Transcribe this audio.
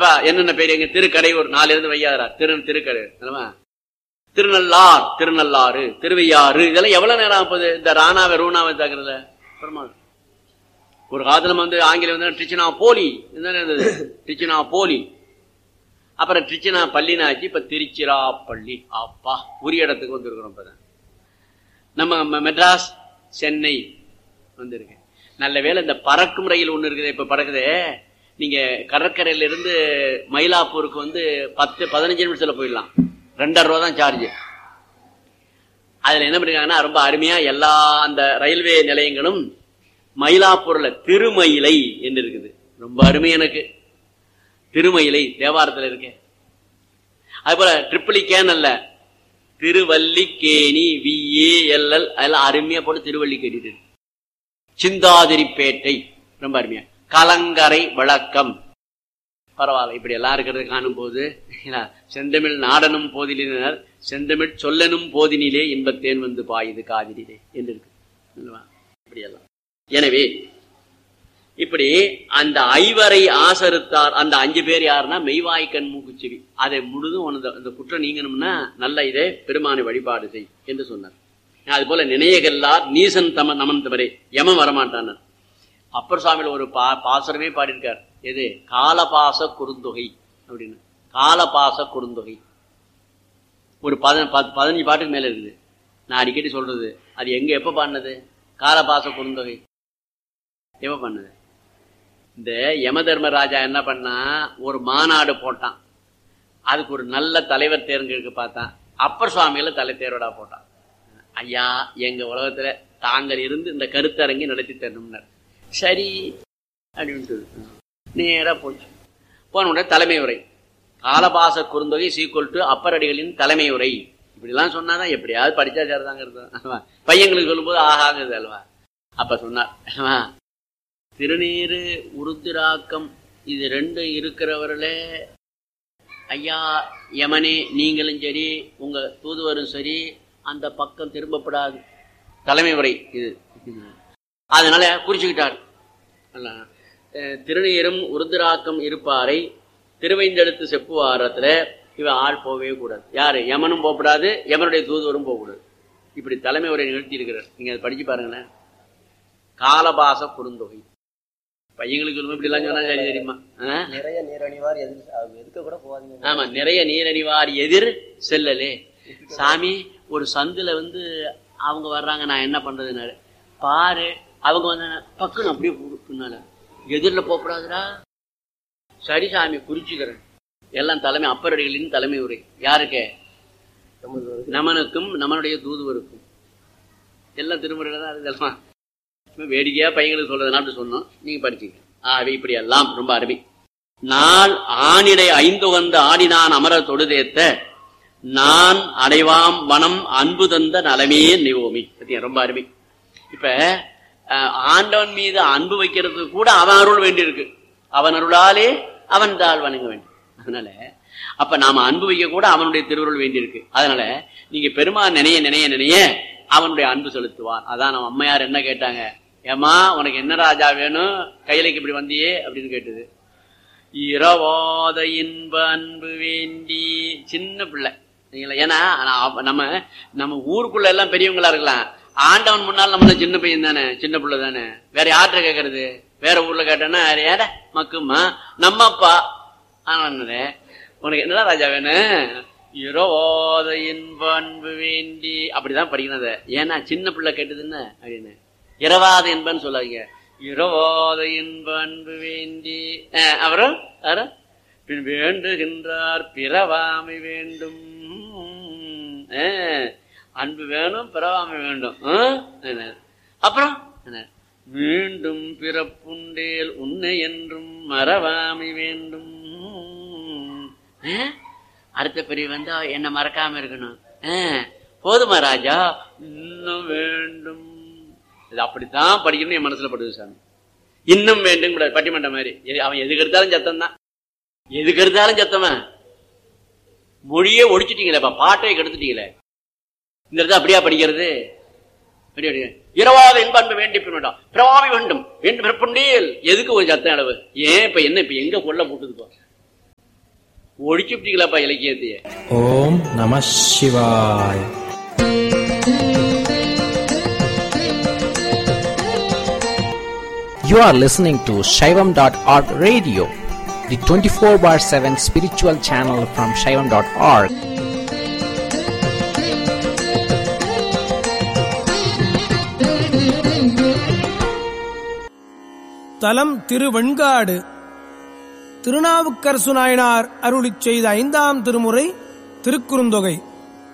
எப்பா என்னென்ன பேர் எங்க திருக்கடையூர் நாலு இருந்து வையாதரா திரு திருக்கடை திருநள்ளார் திருநள்ளாறு திருவையாறு இதெல்லாம் எவ்வளவு நேரம் ஆகுது இந்த ராணாவை ரூணாவை தாக்குறதுல பெருமாள் ஒரு காலத்துல வந்து ஆங்கிலம் வந்து ட்ரிச்சினா போலி என்ன இருந்தது ட்ரிச்சினா போலி அப்புறம் ட்ரிச்சினா பள்ளினாச்சு இப்ப திருச்சிராப்பள்ளி அப்பா உரிய இடத்துக்கு வந்திருக்கிறோம் இப்பதான் நம்ம ம- மெட்ராஸ் சென்னை வந்திருக்கு நல்ல வேளை இந்த பறக்கும் ரயில் ஒண்ணு இருக்குது இப்ப பறக்குதே நீங்க கடற்கரையில இருந்து மயிலாப்பூருக்கு வந்து பத்து பதினஞ்சு நிமிஷத்துல போயிடலாம் ரெண்டாயிரம் ரூபா தான் சார்ஜ் அதுல என்ன பண்ணிருக்காங்கன்னா ரொம்ப அருமையா எல்லா அந்த ரயில்வே நிலையங்களும் மயிலாப்பூர்ல திருமயிலை என்று இருக்குது ரொம்ப அருமை எனக்கு திருமயிலை தேவாரத்துல இருக்கு அது போல ட்ரிபிளிகேன் அல்ல திருவல்லிக்கேணி விஏ எல்எல் அதெல்லாம் அருமையா போட்டு திருவல்லிக்கேணி இருக்கு. சிந்தாதிரிப்பேட்டை ரொம்ப அருமையா கலங்கரை விளக்கம் பரவாயில்ல இப்படி எல்லாம் இருக்கிறது காணும் போது என்ன, செந்தமிழ் நாடனும் போதிலினர் செந்தமிழ் சொல்லனும் போதினிலே இன்பத்தேன் வந்து பாயுது காதினிலே என்று இருக்கு அல்லவா? இப்படியெல்லாம் எனவே இப்படி அந்த ஐவரை ஆசருத்தார் அந்த அஞ்சு பேர் யாருன்னா மெய்வாய் கண் மூக்குச்சிவி அதை முழுதும் உனது அந்த குற்றம் நீங்கணும்னா நல்ல இதே பெருமானை வழிபாடு செய் என்று சொன்னார் அது போல நினையகல்லார் நீசன் தம நமன் தவறே யமன் வரமாட்டானார் அப்பர் சுவாமியில் ஒரு பா பாசுரமே பாடியிருக்கார் எது காலபாச குறுந்தொகை அப்படின்னு காலபாச குறுந்தொகை ஒரு பத பத்- பதினஞ்சு பாட்டுக்கு மேல இருக்குது நான் அடிக்கடி சொல்றது அது எங்க எப்ப பாடினது காலபாச குறுந்தொகை எப்ப பண்ணது இந்த யம தர்மராஜா என்ன பண்ணா ஒரு மாநாடு போட்டான் அதுக்கு ஒரு நல்ல தலைவர் தேர்ந்தெடுக்க பார்த்தான் அப்பர் சுவாமியில தலை தேர்வடா போட்டான் ஐயா எங்க உலகத்துல தாங்கள் இருந்து இந்த கருத்தரங்கி நடத்தி தரணும்னார் சரி அப்படின்ட்டு நேரா போச்சு போன உடனே தலைமை உரை காலபாச குறுந்தொகை சீக்குவல் டு அப்பரடிகளின் தலைமை உரை இப்படிலாம் சொன்னாதான் எப்படியாவது படிச்சா சரிதாங்கிறது அல்வா பையங்களுக்கு சொல்லும்போது ஆகாங்குது அல்வா அப்ப சொன்னார் அல்வா திருநீரு உருத்திராக்கம் இது ரெண்டு இருக்கிறவர்களே ஐயா யமனே நீங்களும் சரி உங்க தூதுவரும் சரி அந்த பக்கம் திரும்பப்படாது தலைமை உரை இது அதனால குறிச்சுக்கிட்டார் அல்ல, அஹ், திருநீரும் உருத்திராக்கம் இருப்பாரை திருவைந்தெடுத்து செப்புவாரத்துல இவன் ஆள் போகவே கூடாது யாரு யமனும் போகக்கூடாது யமனுடைய தூதுவரும் போகக்கூடாது இப்படி தலைமை உரை நிகழ்த்தி இருக்கிறார் நீங்க அதை படிச்சு பாருங்களேன் காலபாச குறுந்தொகை பையங்களுக்கு சொல்லும்போது இப்படி எல்லாம் சொன்னா சரி தெரியுமா ஆ? நிறைய நீரணிவார் எதிர் அவங்க எதுக்க கூட போகாதீங்க ஆமா நிறைய நீரணிவார் எதிர் செல்லலே சாமி ஒரு சந்துல வந்து அவங்க வர்றாங்க நான் என்ன பண்றதுனாரு பாரு அவங்க வந்து பக்குன்னு அப்படியே பு- பின்னால எதிரில போகக்கூடாதுடா சரி சாமி குறிச்சுக்கிறேன் எல்லாம் தலைமை அப்பரடிகளின் தலைமை உரை யாருக்கு நமது ஒரு நமனுக்கும் நமனுடைய தூதுவருக்கும் எல்லாம் திருமுறையில தான் இதெல்லாம் சும்மா வேடிக்கையா பையங்களுக்கு சொல்றதுனால அப்படி சொன்னோம் நீங்க படிச்சீங்க ஆகவே இப்படி எல்லாம் ரொம்ப அருமை நாள் ஆணிடை ஐந்து வந்த ஆடினான் அமர தொடுதேத்த நான் அடைவாம் வனம் அன்பு தந்த நலமே நிவோமி பத்தியா ரொம்ப அருமை இப்ப அஹ், ஆண்டவன் மீது அன்பு வைக்கிறதுக்கு கூட அவன் அருள் வேண்டியிருக்கு அவன் அருளாலே அவன் தாழ் வணங்க வேண்டும் அதனால அப்ப நாம அன்பு வைக்க கூட அவனுடைய திருவருள் வேண்டியிருக்கு அதனால நீங்க பெருமான் நினைய நினைய நினைய அவனுடைய அன்பு செலுத்துவான் அதான் நம்ம அம்மையார் என்ன கேட்டாங்க ஏமா உனக்கு என்ன ராஜா வேணும் கையிலைக்கு இப்படி வந்தியே அப்படின்னு கேட்டது இரவாத இன்ப அன்பு வேண்டி சின்ன பிள்ளை சரிங்களா? ஏன்னா நான் அப்ப நம்ம நம்ம ஊருக்குள்ள எல்லாம் பெரியவங்களா இருக்கலாம் ஆண்டவன் முன்னால் நம்மள சின்ன பையன் தானே சின்ன பிள்ளை தானே வேற யார்கிட்ட கேட்கறது வேற ஊர்ல கேட்டேன்னா வேற யார மக்குமா நம்ம அப்பா ஆனா என்னது, உனக்கு என்னடா ராஜா வேணும் இரவாத இன்ப அன்பு வேண்டி அப்படிதான் படிக்கணும் அதை ஏன்னா சின்ன பிள்ளை கேட்டதுன்னு அப்படின்னு இரவாத இன்பன்னு சொல்லாதீங்க இரவாத இன்ப அன்பு வேண்டி அஹ், அப்புறம் அப்புறம் பின் வேண்டுகின்றார் பிறவாமை வேண்டும் அஹ், அன்பு வேணும் பிறவாமை வேண்டும் அஹ், என்ன? அப்புறம் என்ன? மீண்டும் பிறப்புண்டேல் உன்னை என்றும் மறவாமை வேண்டும் அஹ், அடுத்த பிரிவு வந்தா என்ன மறக்காம இருக்கணும் அஹ், போதுமா ராஜா இன்னும் வேண்டும் இது அப்படித்தான் படிக்கணும் என் மனசுல படுது சாமி இன்னும் வேண்டும் கூட பட்டிமன்றம் மாதிரி எது- அவன் எதுக்கு எடுத்தாலும் சத்தம் தான் எதுக்கு எடுத்தாலும் சத்தமா மொழியே ஒடிச்சிட்டீங்களே இப்ப பாட்டை கெடுத்துட்டீங்களே இந்த இடத்துல அப்படியா படிக்கிறது அப்படியா படிக்கிறது? இரவாத இன்ப அன்பு வேண்டி பின்னுட்டான் பிரவாமி வேண்டும் வேண்டும் பிறப்புண்டேல் எதுக்கு ஒரு சத்தம் அளவு ஏன் இப்ப என்ன இப்ப எங்க கொல்ல போட்டுது பா ஒழிச்சுட்டீங்களப்பா இலக்கியத்தையே ஓம் நம சிவாய் You are listening to Shaivam.org radio, the 24 bar 7 spiritual channel from Shaivam.org. தலம் திருவெண்காடு திருநாவுக்கரசு நாயனார் அருளிச் செய்த ஐந்தாம் திருமுறை திருக்குறுந்தொகை